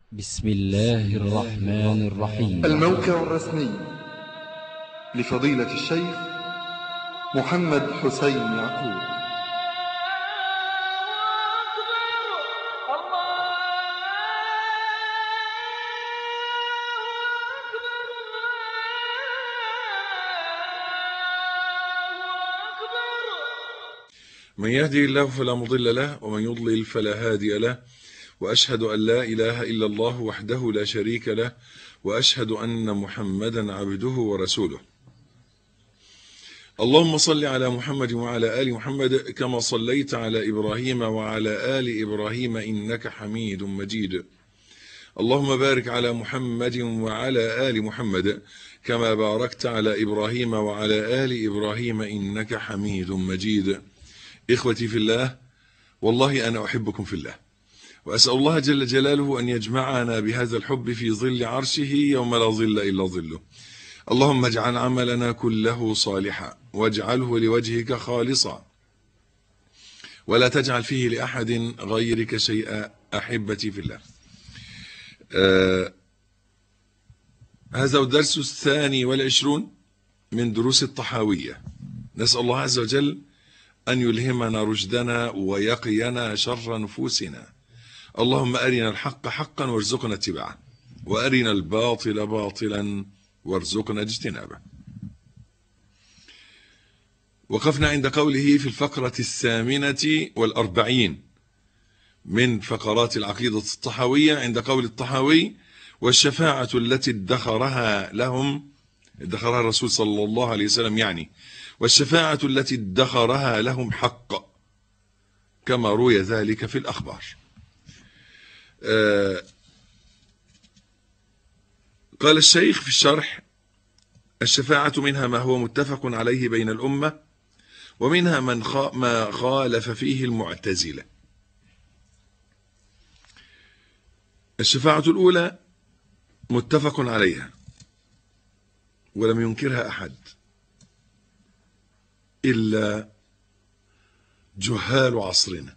بسم الله الرحمن الرحيم الموقع الرسمي لفضيلة الشيخ محمد حسين يعقوب من يهدي الله فلا مضل له ومن يضلل فلا هادي له واشهد ان لا اله الا الله وحده لا شريك له واشهد ان محمدا عبده ورسوله اللهم صل على محمد وعلى ال محمد كما صليت على ابراهيم وعلى ال ابراهيم انك حميد مجيد اللهم بارك على محمد وعلى ال محمد كما باركت على ابراهيم وعلى ال ابراهيم انك حميد مجيد إخوتي في الله والله أنا أحبكم في الله وأسأل الله جل جلاله أن يجمعنا بهذا الحب في ظل عرشه يوم لا ظل إلا ظله اللهم اجعل عملنا كله صالحا واجعله لوجهك خالصا ولا تجعل فيه لأحد غيرك شيئا أحبتي في الله آه هذا الدرس الثاني والعشرون من دروس الطحاوية نسأل الله عز وجل أن يلهمنا رشدنا ويقينا شر نفوسنا اللهم أرنا الحق حقا وارزقنا اتباعه وأرنا الباطل باطلا وارزقنا اجتنابه وقفنا عند قوله في الفقرة الثامنة والأربعين من فقرات العقيدة الطحاوية عند قول الطحاوي والشفاعة التي ادخرها لهم ادخرها الرسول صلى الله عليه وسلم يعني والشفاعة التي ادخرها لهم حق كما روي ذلك في الأخبار آه قال الشيخ في الشرح الشفاعة منها ما هو متفق عليه بين الأمة ومنها من خ... ما خالف فيه المعتزلة الشفاعة الأولى متفق عليها ولم ينكرها أحد إلا جهال عصرنا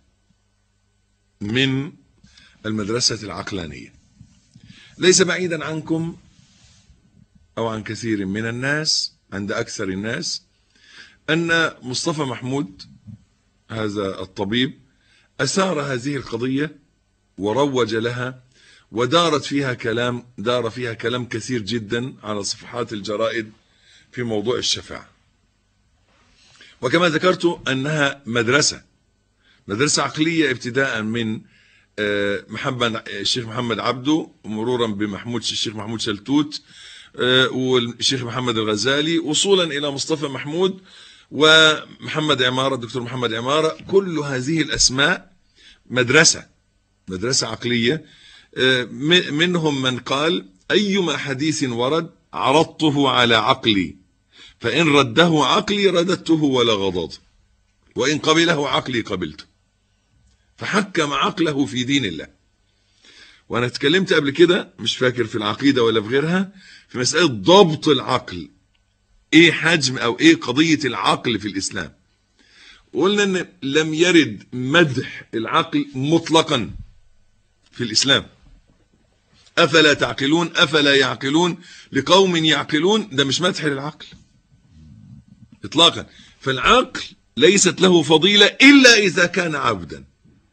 من المدرسة العقلانية ليس بعيدا عنكم أو عن كثير من الناس عند أكثر الناس أن مصطفى محمود هذا الطبيب أثار هذه القضية وروج لها ودارت فيها كلام دار فيها كلام كثير جدا على صفحات الجرائد في موضوع الشفاعه وكما ذكرت أنها مدرسة مدرسة عقلية ابتداء من محمد الشيخ محمد عبده مرورا بمحمود الشيخ محمود شلتوت والشيخ محمد الغزالي وصولا إلى مصطفى محمود ومحمد عمارة الدكتور محمد عمارة كل هذه الأسماء مدرسة مدرسة عقلية منهم من قال أيما حديث ورد عرضته على عقلي فإن رده عقلي رددته ولا غضاض وإن قبله عقلي قبلته فحكم عقله في دين الله وأنا اتكلمت قبل كده مش فاكر في العقيدة ولا في غيرها في مسألة ضبط العقل ايه حجم او ايه قضية العقل في الاسلام قلنا ان لم يرد مدح العقل مطلقا في الاسلام افلا تعقلون افلا يعقلون لقوم يعقلون ده مش مدح للعقل اطلاقا فالعقل ليست له فضيلة الا اذا كان عبدا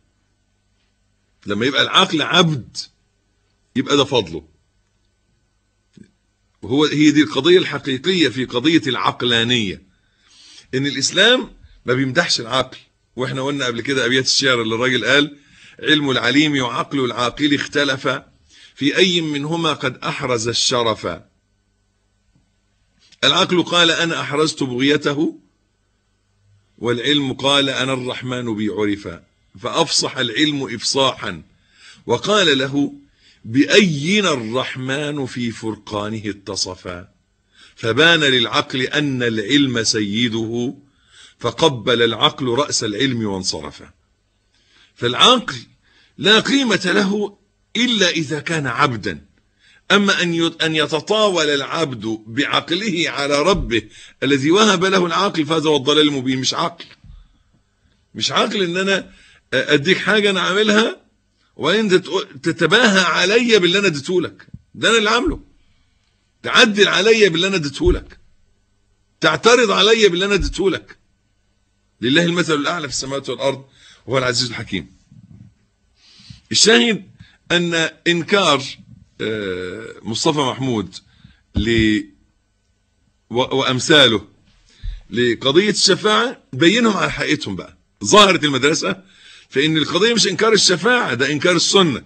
لما يبقى العقل عبد يبقى ده فضله وهو هي دي القضية الحقيقية في قضية العقلانية ان الاسلام ما بيمدحش العقل واحنا قلنا قبل كده ابيات الشعر اللي الراجل قال علم العليم وعقل العاقل اختلف في اي منهما قد احرز الشرف العقل قال انا احرزت بغيته والعلم قال انا الرحمن بي عرفا فافصح العلم افصاحا وقال له بأينا الرحمن في فرقانه اتصفا فبان للعقل أن العلم سيده فقبل العقل رأس العلم وانصرفا فالعقل لا قيمة له إلا إذا كان عبدا أما أن يتطاول العبد بعقله على ربه الذي وهب له العقل فهذا هو الضلال المبين مش عقل مش عقل ان انا اديك حاجة انا عاملها وبعدين تتق- تتباهى عليا باللي انا اديته لك ده انا اللي عامله تعدل عليا باللي انا اديته لك تعترض عليا باللي انا اديته لك لله المثل الاعلى في السماوات والارض وهو العزيز الحكيم الشاهد ان انكار آه، مصطفى محمود ل و- وامثاله لقضيه الشفاعه بينهم على حقيقتهم بقى ظهرت المدرسه فان القضيه مش انكار الشفاعه ده انكار السنه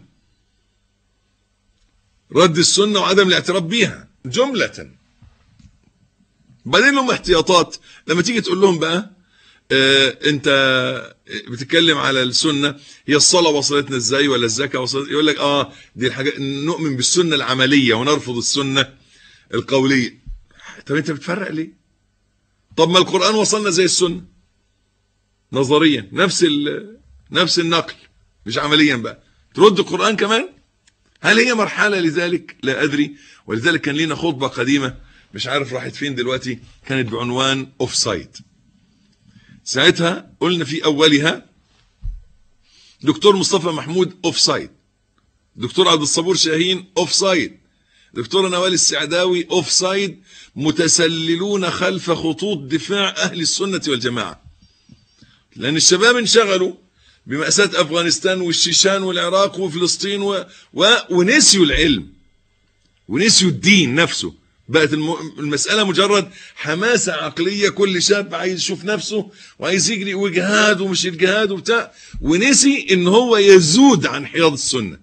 رد السنه وعدم الاعتراف بيها جمله بعدين لهم احتياطات لما تيجي تقول لهم بقى آه انت بتتكلم على السنه هي الصلاه وصلتنا ازاي ولا الزكاه وصلت يقول لك اه دي الحاجه نؤمن بالسنه العمليه ونرفض السنه القوليه طب انت بتفرق ليه طب ما القران وصلنا زي السنه نظريا نفس ال- نفس النقل مش عمليا بقى ترد القران كمان هل هي مرحله لذلك لا ادري ولذلك كان لنا خطبه قديمه مش عارف راحت فين دلوقتي كانت بعنوان اوف سايد ساعتها قلنا في اولها دكتور مصطفى محمود اوف سايد دكتور عبد الصبور شاهين اوف سايد دكتور نوال السعداوي اوف سايد متسللون خلف خطوط دفاع اهل السنه والجماعه لان الشباب انشغلوا بمأساة افغانستان والشيشان والعراق وفلسطين و... و... ونسيوا العلم ونسيوا الدين نفسه بقت الم... المسألة مجرد حماسة عقلية كل شاب عايز يشوف نفسه وعايز يجري وجهاد ومش الجهاد وبتاع ونسي ان هو يزود عن حياض السنة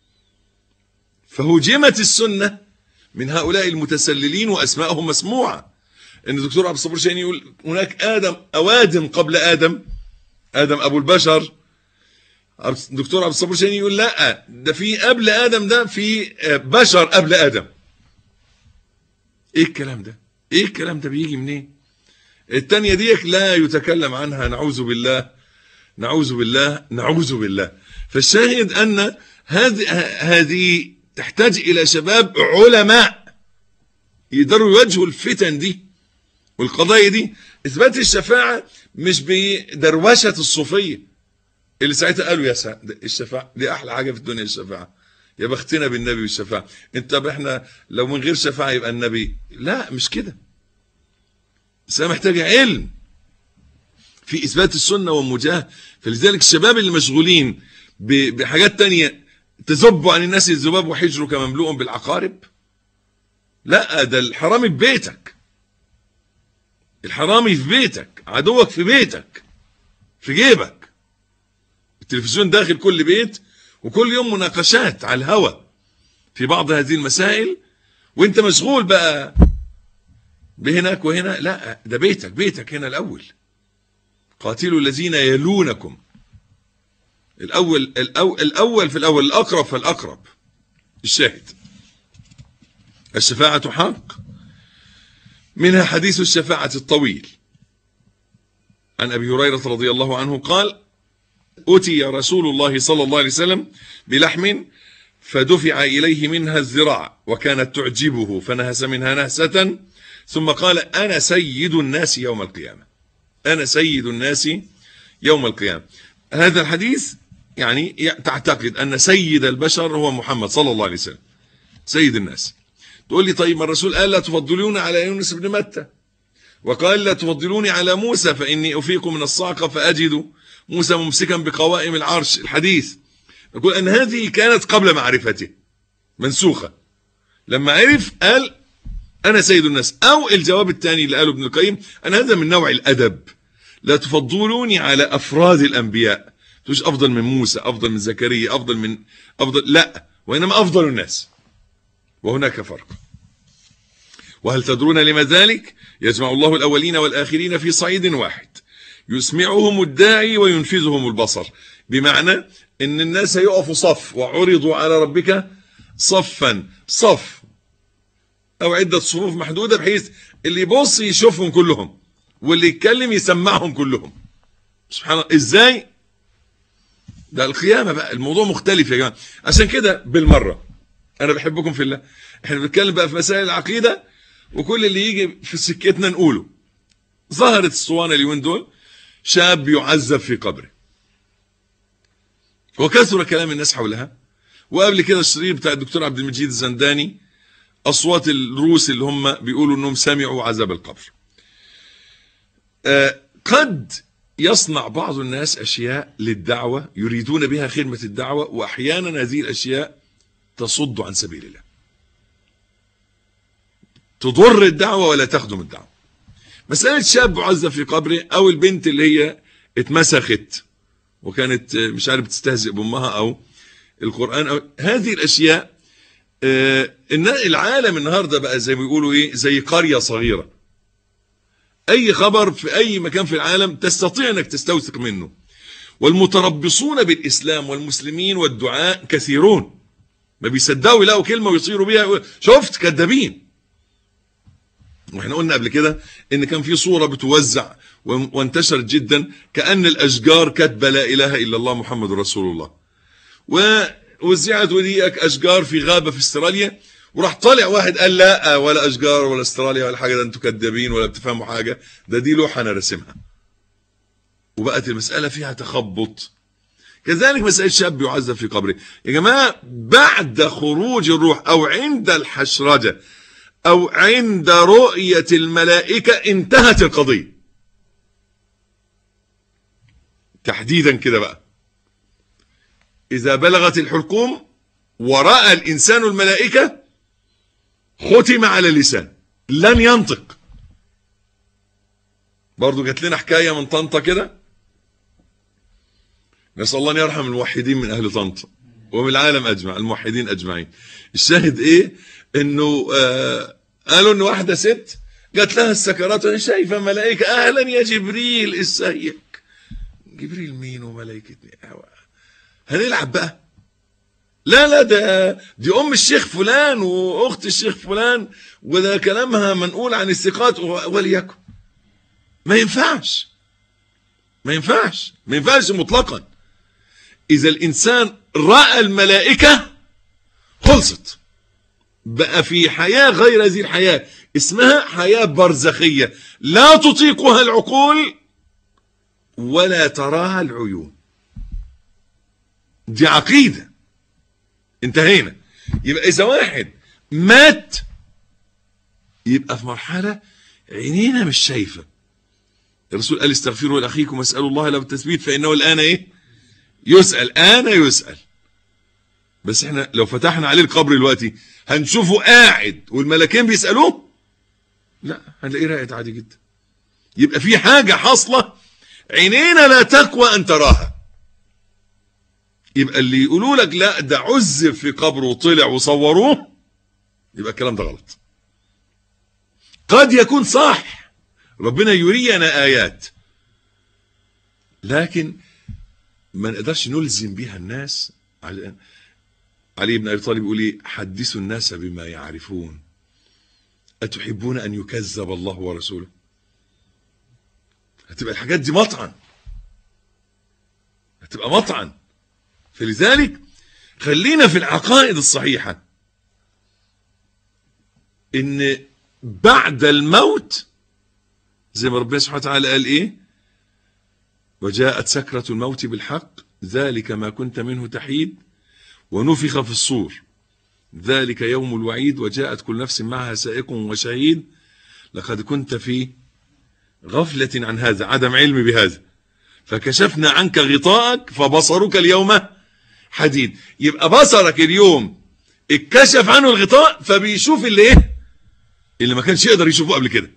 فهجمت السنة من هؤلاء المتسللين واسمائهم مسموعة ان الدكتور عبد الصبور شاهين يقول هناك ادم اوادم قبل ادم ادم ابو البشر عبد- الدكتور عبد الصبور شاهين يقول لا ده في قبل ادم ده في آه، بشر قبل ادم ايه الكلام ده ايه الكلام ده بيجي منين التانية ديك لا يتكلم عنها نعوذ بالله نعوذ بالله نعوذ بالله فالشاهد ان هذه هذه تحتاج الى شباب علماء يقدروا يواجهوا الفتن دي والقضايا دي اثبات الشفاعه مش بدروشه الصوفيه اللي ساعتها قالوا يا سا ده الشفاعه دي احلى حاجه في الدنيا الشفاعه يا بختنا بالنبي والشفاعه انت طب احنا لو من غير شفاعه يبقى النبي لا مش كده بس أنا محتاج علم في اثبات السنه والمجاهده فلذلك الشباب اللي مشغولين ب- بحاجات تانية تذبوا عن الناس الذباب وحجرك مملوء بالعقارب لا ده الحرامي في بيتك الحرامي في بيتك عدوك في بيتك في جيبك التلفزيون داخل كل بيت وكل يوم مناقشات على الهوى في بعض هذه المسائل وانت مشغول بقى بهناك وهنا لا ده بيتك بيتك هنا الاول قاتلوا الذين يلونكم الاول الاول, الأول في الاول الاقرب فالاقرب الشاهد الشفاعه حق منها حديث الشفاعه الطويل عن ابي هريره رضي الله عنه قال أتي رسول الله صلى الله عليه وسلم بلحم فدفع إليه منها الذراع وكانت تعجبه فنهس منها نهسة ثم قال أنا سيد الناس يوم القيامة أنا سيد الناس يوم القيامة هذا الحديث يعني تعتقد أن سيد البشر هو محمد صلى الله عليه وسلم سيد الناس تقول لي طيب ما الرسول قال لا تفضلون على يونس بن متى وقال لا تفضلوني على موسى فإني أفيق من الصاعقة فأجد موسى ممسكا بقوائم العرش الحديث يقول أن هذه كانت قبل معرفته منسوخة لما عرف قال أنا سيد الناس أو الجواب الثاني اللي قاله ابن القيم أن هذا من نوع الأدب لا تفضلوني على أفراد الأنبياء تقولش أفضل من موسى أفضل من زكريا أفضل من أفضل لا وإنما أفضل الناس وهناك فرق وهل تدرون لما ذلك يجمع الله الأولين والآخرين في صعيد واحد يسمعهم الداعي وينفذهم البصر بمعنى ان الناس يقفوا صف وعرضوا على ربك صفا صف او عدة صفوف محدودة بحيث اللي يبص يشوفهم كلهم واللي يتكلم يسمعهم كلهم سبحان الله ازاي ده القيامة بقى الموضوع مختلف يا جماعة عشان كده بالمرة انا بحبكم في الله احنا بنتكلم بقى في مسائل العقيدة وكل اللي يجي في سكتنا نقوله ظهرت الصوانة اليومين دول شاب يعذب في قبره وكثر كلام الناس حولها وقبل كده الشرير بتاع الدكتور عبد المجيد الزنداني اصوات الروس اللي هم بيقولوا انهم سمعوا عذاب القبر آه قد يصنع بعض الناس اشياء للدعوه يريدون بها خدمه الدعوه واحيانا هذه الاشياء تصد عن سبيل الله تضر الدعوه ولا تخدم الدعوه مساله شاب عذب في قبره او البنت اللي هي اتمسخت وكانت مش عارف تستهزئ بامها او القران او هذه الاشياء آه العالم النهارده بقى زي ما بيقولوا ايه زي قريه صغيره اي خبر في اي مكان في العالم تستطيع انك تستوثق منه والمتربصون بالاسلام والمسلمين والدعاء كثيرون ما بيصدقوا يلاقوا كلمه ويصيروا بيها شفت كذابين واحنا قلنا قبل كده ان كان في صوره بتوزع وانتشرت جدا كان الاشجار كاتبه لا اله الا الله محمد رسول الله ووزعت وديك اشجار في غابه في استراليا وراح طالع واحد قال لا ولا اشجار ولا استراليا ولا حاجه ده انتوا كدابين ولا بتفهموا حاجه ده دي لوحه انا راسمها وبقت المساله فيها تخبط كذلك مساله شاب يعذب في قبره يا جماعه بعد خروج الروح او عند الحشرجه او عند رؤيه الملائكه انتهت القضيه تحديدا كده بقى اذا بلغت الحلقوم وراى الانسان الملائكه ختم على اللسان لن ينطق برضو جات لنا حكايه من طنطا كده نسال الله ان يرحم الموحدين من اهل طنطا ومن العالم اجمع الموحدين اجمعين الشاهد ايه انه آه قالوا ان واحده ست جات لها السكرات وانا شايفه ملائكه اهلا يا جبريل ازيك جبريل مين وملائكه هنلعب بقى لا لا ده دي ام الشيخ فلان واخت الشيخ فلان وده كلامها منقول عن الثقات وليكن ما ينفعش ما ينفعش ما ينفعش مطلقا اذا الانسان راى الملائكه خلصت بقى في حياه غير هذه الحياه اسمها حياه برزخيه لا تطيقها العقول ولا تراها العيون دي عقيده انتهينا يبقى اذا واحد مات يبقى في مرحله عينينا مش شايفه الرسول قال استغفروا لاخيكم واسالوا الله له التثبيت فانه الان ايه يسال انا يسال بس احنا لو فتحنا عليه القبر دلوقتي هنشوفه قاعد والملكين بيسالوه لا هنلاقيه راقد عادي جدا يبقى في حاجه حاصله عينينا لا تقوى ان تراها يبقى اللي يقولوا لك لا ده عذب في قبره وطلع وصوروه يبقى الكلام ده غلط قد يكون صح ربنا يرينا ايات لكن ما نقدرش نلزم بيها الناس علي بن ابي طالب يقول ايه حدثوا الناس بما يعرفون اتحبون ان يكذب الله ورسوله هتبقى الحاجات دي مطعن هتبقى مطعن فلذلك خلينا في العقائد الصحيحة ان بعد الموت زي ما ربنا سبحانه وتعالى قال ايه وجاءت سكرة الموت بالحق ذلك ما كنت منه تحيد ونفخ في الصور ذلك يوم الوعيد وجاءت كل نفس معها سائق وشهيد لقد كنت في غفلة عن هذا عدم علم بهذا فكشفنا عنك غطاءك فبصرك اليوم حديد يبقى بصرك اليوم اتكشف عنه الغطاء فبيشوف اللي ايه اللي ما كانش يقدر يشوفه قبل كده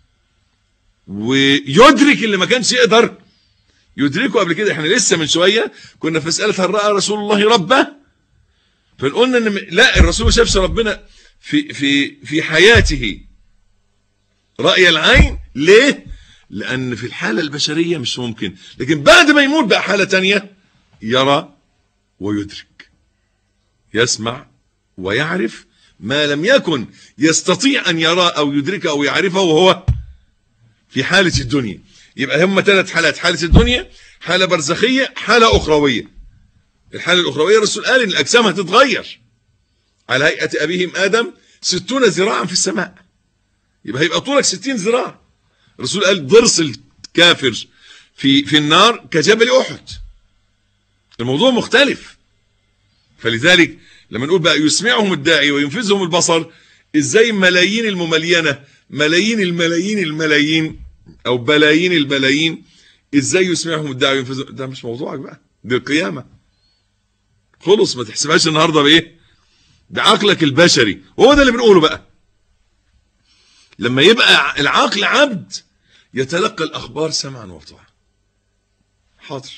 ويدرك اللي ما كانش يقدر يدركه قبل كده احنا لسه من شويه كنا في مساله هل راى رسول الله ربه فقلنا ان لا الرسول ما شافش ربنا في في في حياته راي العين ليه لان في الحاله البشريه مش ممكن لكن بعد ما يموت بقى حاله تانية يرى ويدرك يسمع ويعرف ما لم يكن يستطيع ان يرى او يدركه او يعرفه وهو في حاله الدنيا يبقى هم ثلاث حالات حاله الدنيا حاله برزخيه حاله اخرويه الحاله الاخرويه الرسول قال ان الاجسام هتتغير على هيئه ابيهم ادم ستون ذراعا في السماء يبقى هيبقى طولك ستين ذراع الرسول قال ضرس الكافر في في النار كجبل احد الموضوع مختلف فلذلك لما نقول بقى يسمعهم الداعي وينفذهم البصر ازاي ملايين المملينه ملايين الملايين الملايين او بلايين البلايين ازاي يسمعهم الداعي وينفذهم ده مش موضوعك بقى دي القيامه خلص ما تحسبهاش النهارده بايه بعقلك البشري وهو ده اللي بنقوله بقى لما يبقى العقل عبد يتلقى الاخبار سمعا وطاعه حاضر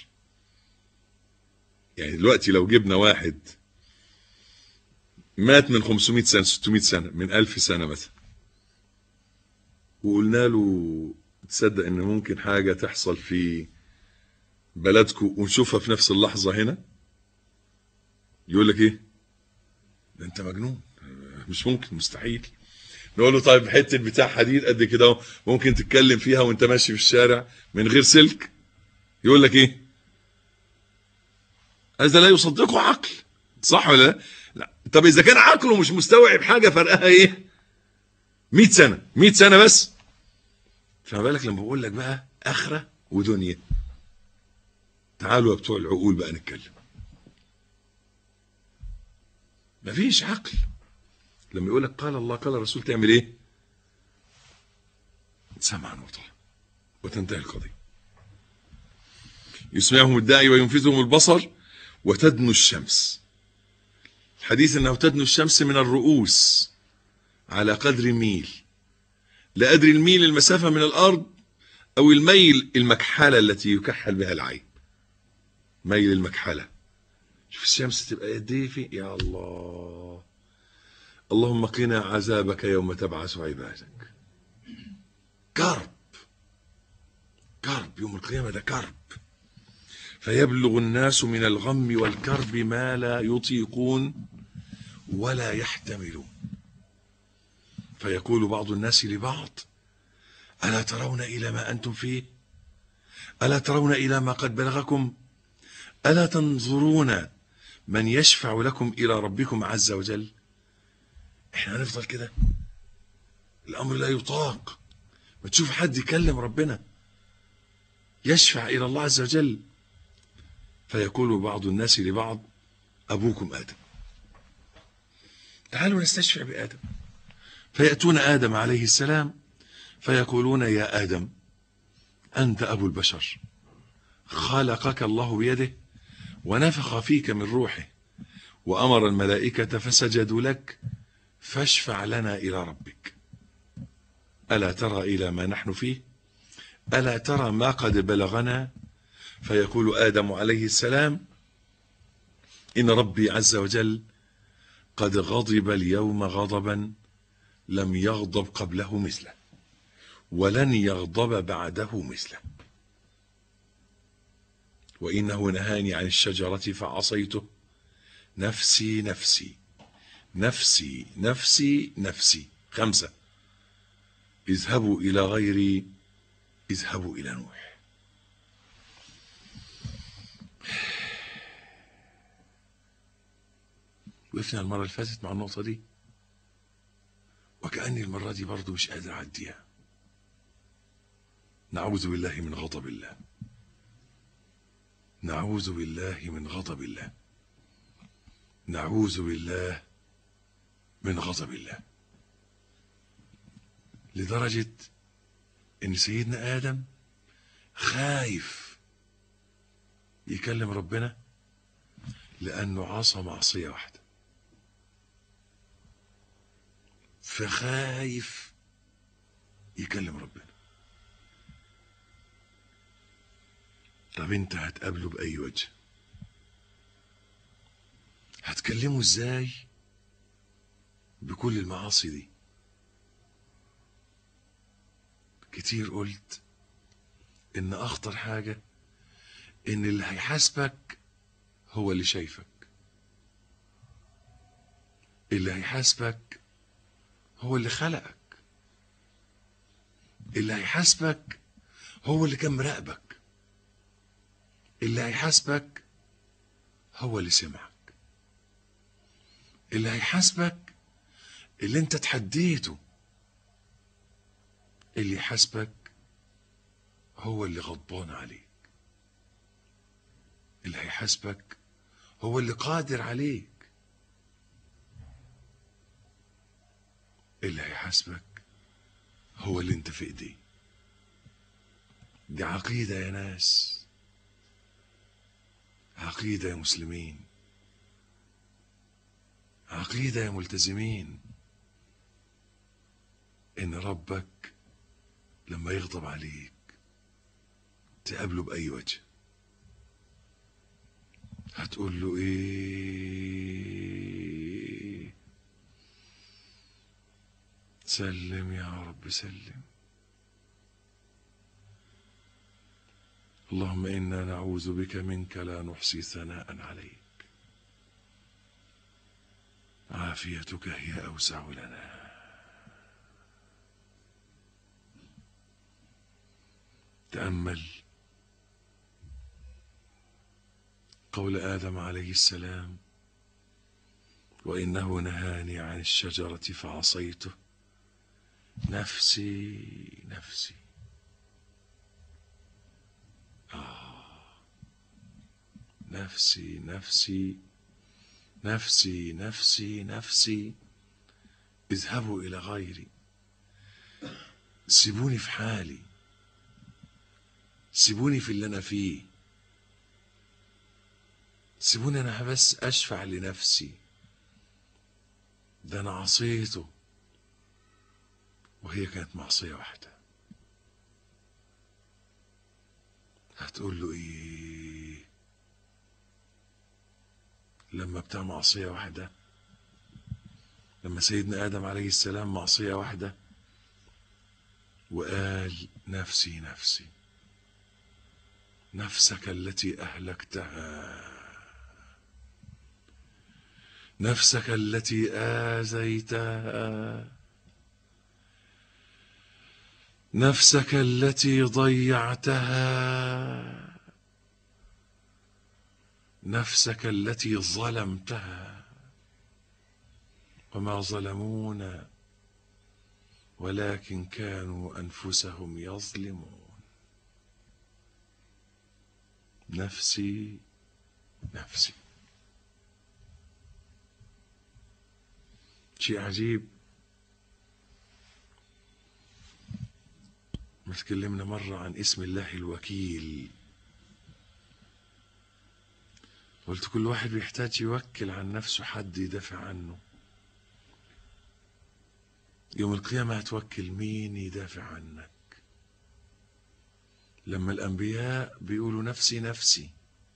يعني دلوقتي لو جبنا واحد مات من 500 سنه 600 سنه من 1000 سنه مثلا وقلنا له تصدق ان ممكن حاجه تحصل في بلدكم ونشوفها في نفس اللحظه هنا يقول لك ايه ده انت مجنون مش ممكن مستحيل نقول له طيب حته بتاع حديد قد كده اهو ممكن تتكلم فيها وانت ماشي في الشارع من غير سلك يقول لك ايه هذا لا يصدقه عقل صح ولا لا لا طب اذا كان عقله مش مستوعب حاجه فرقها ايه 100 سنه 100 سنه بس فما بالك لما بقول لك بقى اخره ودنيا تعالوا يا بتوع العقول بقى نتكلم مفيش عقل لما يقول لك قال الله قال الرسول تعمل ايه سمعا وطاعة وتنتهي القضية يسمعهم الداعي وينفذهم البصر وتدنو الشمس الحديث انه تدنو الشمس من الرؤوس على قدر ميل لا ادري الميل المسافة من الارض او الميل المكحلة التي يكحل بها العين ميل المكحلة شوف الشمس تبقى قد ايه في يا الله اللهم قنا عذابك يوم تبعث عبادك كرب كرب يوم القيامة ده كرب فيبلغ الناس من الغم والكرب ما لا يطيقون ولا يحتملون فيقول بعض الناس لبعض ألا ترون إلى ما أنتم فيه ألا ترون إلى ما قد بلغكم ألا تنظرون من يشفع لكم إلى ربكم عز وجل احنا هنفضل كده الأمر لا يطاق ما تشوف حد يكلم ربنا يشفع إلى الله عز وجل فيقول بعض الناس لبعض أبوكم آدم تعالوا نستشفع بآدم فيأتون آدم عليه السلام فيقولون يا آدم أنت أبو البشر خلقك الله بيده ونفخ فيك من روحه وأمر الملائكة فسجدوا لك فاشفع لنا إلى ربك ألا ترى إلى ما نحن فيه ألا ترى ما قد بلغنا فيقول آدم عليه السلام إن ربي عز وجل قد غضب اليوم غضبا لم يغضب قبله مثله ولن يغضب بعده مثله وإنه نهاني عن الشجرة فعصيته نفسي نفسي نفسي نفسي نفسي خمسة اذهبوا إلى غيري اذهبوا إلى نوح وقفنا المرة اللي فاتت مع النقطة دي وكأني المرة دي برضو مش قادر أعديها نعوذ بالله من غضب الله نعوذ بالله من غضب الله نعوذ بالله من غضب الله لدرجة ان سيدنا ادم خايف يكلم ربنا لانه عصى معصية واحدة فخايف يكلم ربنا طب انت هتقابله باي وجه هتكلمه ازاي بكل المعاصي دي كتير قلت ان اخطر حاجة ان اللي هيحاسبك هو اللي شايفك اللي هيحاسبك هو اللي خلقك اللي هيحاسبك هو اللي كان مراقبك اللي هيحاسبك هو اللي سمعك اللي هيحاسبك اللي انت تحديته اللي يحاسبك هو اللي غضبان عليك اللي هيحاسبك هو اللي قادر عليك اللي هيحاسبك هو اللي انت في ايديه دي عقيدة يا ناس عقيدة يا مسلمين عقيدة يا ملتزمين إن ربك لما يغضب عليك تقابله بأي وجه هتقول له إيه سلم يا رب سلم اللهم إنا نعوذ بك منك لا نحصي ثناء عليك عافيتك هي أوسع لنا تأمل قول آدم عليه السلام وإنه نهاني عن الشجرة فعصيته نفسي نفسي نفسي نفسي نفسي نفسي نفسي اذهبوا إلى غيري سيبوني في حالي سيبوني في اللي أنا فيه سيبوني أنا بس أشفع لنفسي ده أنا عصيته وهي كانت معصية واحدة هتقول له إيه لما بتاع معصية واحدة لما سيدنا آدم عليه السلام معصية واحدة وقال نفسي نفسي نفسك التي أهلكتها نفسك التي آذيتها نفسك التي ضيعتها نفسك التي ظلمتها وما ظلمونا ولكن كانوا انفسهم يظلمون نفسي نفسي شيء عجيب ما تكلمنا مرة عن اسم الله الوكيل قلت كل واحد بيحتاج يوكل عن نفسه حد يدافع عنه يوم القيامة هتوكل مين يدافع عنك لما الأنبياء بيقولوا نفسي نفسي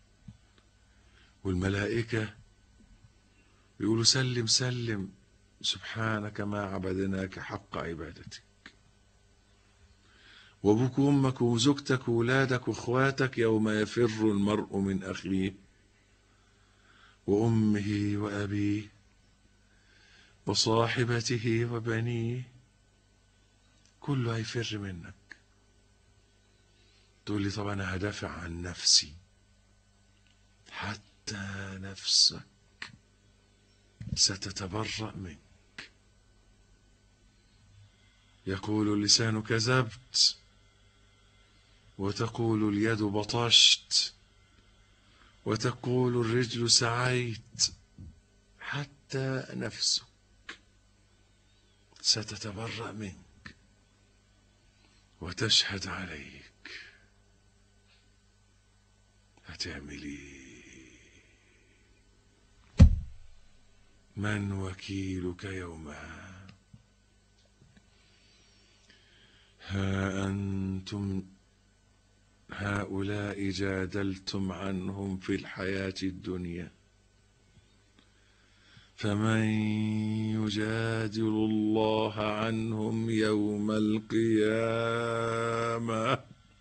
والملائكة بيقولوا سلم سلم سبحانك ما عبدناك حق عبادتك وابوك وامك وزوجتك وولادك واخواتك يوم يفر المرء من اخيه وامه وابيه وصاحبته وبنيه كله هيفر منك تقول لي طب انا هدافع عن نفسي حتى نفسك ستتبرأ منك يقول اللسان كذبت وتقول اليد بطشت وتقول الرجل سعيت حتى نفسك ستتبرأ منك وتشهد عليك هتعمل ايه من وكيلك يومها ها أنتم هؤلاء جادلتم عنهم في الحياة الدنيا فمن يجادل الله عنهم يوم القيامة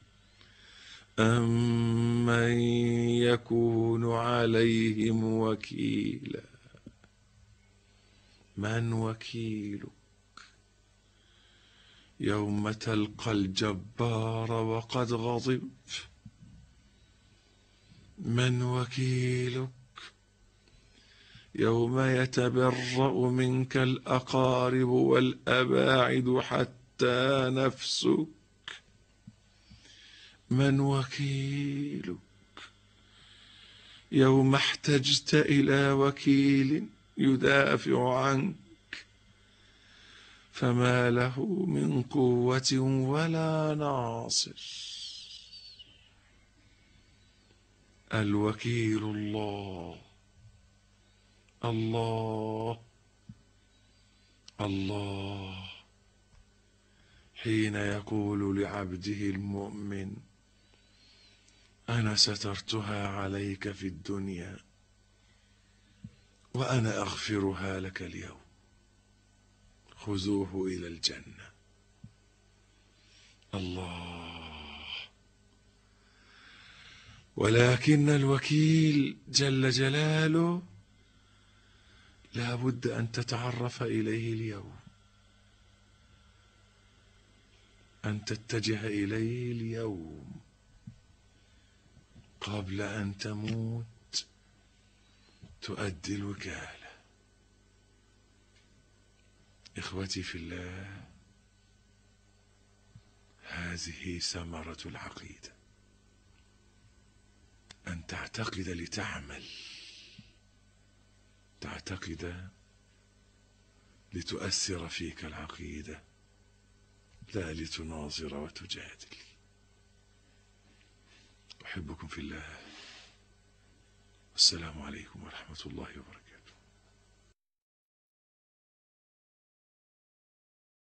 أم من يكون عليهم وكيلا من وكيلك يوم تلقى الجبار وقد غضب من وكيلك يوم يتبرأ منك الأقارب والأباعد حتى نفسك من وكيلك يوم احتجت إلى وكيل يدافع عنك فما له من قوة ولا ناصر الوكيل الله الله الله حين يقول لعبده المؤمن انا سترتها عليك في الدنيا وانا اغفرها لك اليوم خذوه الى الجنه الله ولكن الوكيل جل جلاله لا بد ان تتعرف اليه اليوم ان تتجه اليه اليوم قبل ان تموت تؤدي الوكاله اخوتي في الله هذه ثمره العقيده ان تعتقد لتعمل تعتقد لتؤثر فيك العقيده لا لتناظر وتجادل احبكم في الله والسلام عليكم ورحمه الله وبركاته